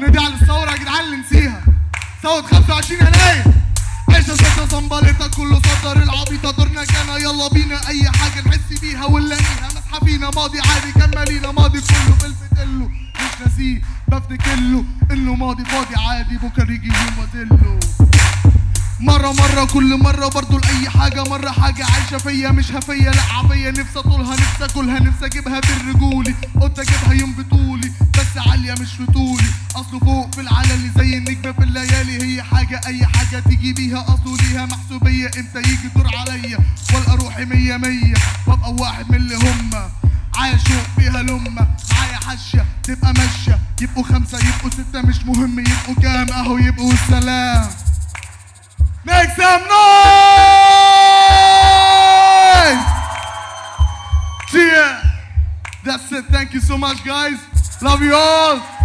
ونادي على الثورة يا جدعان اللي نسيها ثورة 25 يناير عيشة ستة صنبلتها كله صدر العبيطة دورنا كان يلا بينا أي حاجة نحس بيها ونلاقيها مسحة فينا ماضي عادي كان مالينا ماضي كله بلفتله مش ناسيه بفتكرله إنه ماضي فاضي عادي بكرة يجي يوم وأدله مرة مرة كل مرة برضو لأي حاجة مرة حاجة عايشة فيا مش هفية لا عافية نفسي اطولها نفسي اكلها نفسي اجيبها بالرجولي قلت اجيبها يوم بطولي بس عالية مش في طولي اصله فوق في العلالي زي النجمة في الليالي هي حاجة اي حاجة تيجي بيها اصله ليها محسوبية امتى يجي دور عليا والقى روحي مية مية وابقى واحد من اللي هما عاشوا فيها لمة معايا حشة تبقى ماشية يبقوا خمسة يبقوا ستة مش مهم يبقوا كام اهو يبقوا السلام Make some noise! Yeah. That's it. Thank you so much, guys. Love you all.